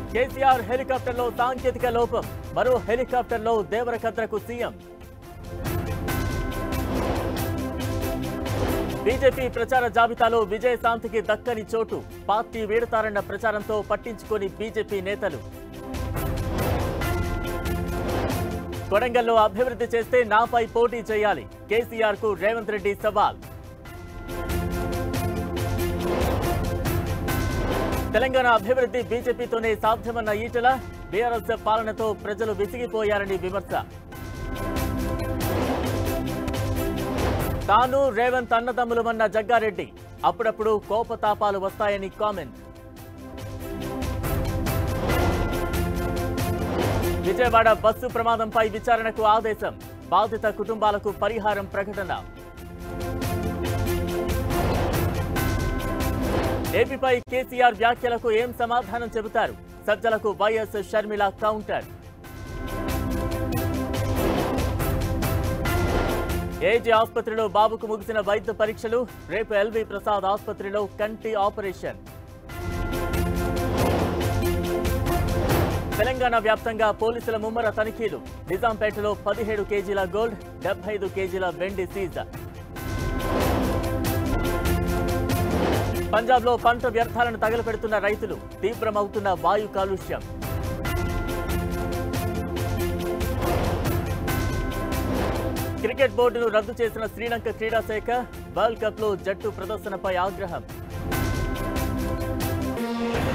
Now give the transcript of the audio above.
కేసీఆర్ హెలికాప్టర్లో సాంకేతిక లోపం మరో హెలికాప్టర్లో దేవరకద్రకు సీఎం బీజేపీ ప్రచార జాబితాలో విజయశాంతికి దక్కని చోటు పార్టీ వీడతారన్న ప్రచారంతో పట్టించుకొని బీజేపీ నేతలు కొడంగల్లో అభివృద్ధి చేస్తే నాపై పోటీ చేయాలి కేసీఆర్ కు రేవంత్ రెడ్డి సవాల్ తెలంగాణ అభివృద్ధి బీజేపీతోనే సాధ్యమన్న ఈటల బీఆర్ఎస్ పాలనతో ప్రజలు విసిగిపోయారని విమర్శ తాను రేవంత్ అన్నదమ్ములమన్న జగ్గారెడ్డి అప్పుడప్పుడు కోపతాపాలు వస్తాయని కామెంట్ విజయవాడ బస్సు ప్రమాదంపై విచారణకు ఆదేశం బాధిత కుటుంబాలకు పరిహారం ప్రకటన ఏపీపై కేసీఆర్ వ్యాఖ్యలకు ఏం సమాధానం చెబుతారు సజ్జలకు వైఎస్ షర్మిల కౌంటర్ ఏజీ ఆసుపత్రిలో బాబుకు ముగిసిన వైద్య పరీక్షలు రేపు ఎల్వి ప్రసాద్ ఆసుపత్రిలో కంటి ఆపరేషన్ తెలంగాణ వ్యాప్తంగా పోలీసుల ముమ్మర తనిఖీలు నిజాంపేటలో పదిహేడు కేజీల గోల్డ్ డెబ్బై ఐదు కేజీల వెండి సీజ్ పంజాబ్లో పంట వ్యర్థాలను తగలపెడుతున్న రైతులు తీవ్రమవుతున్న వాయు కాలుష్యం క్రికెట్ బోర్డును రద్దు చేసిన శ్రీలంక క్రీడా శాఖ వరల్డ్ కప్ లో జట్టు ప్రదర్శనపై ఆగ్రహం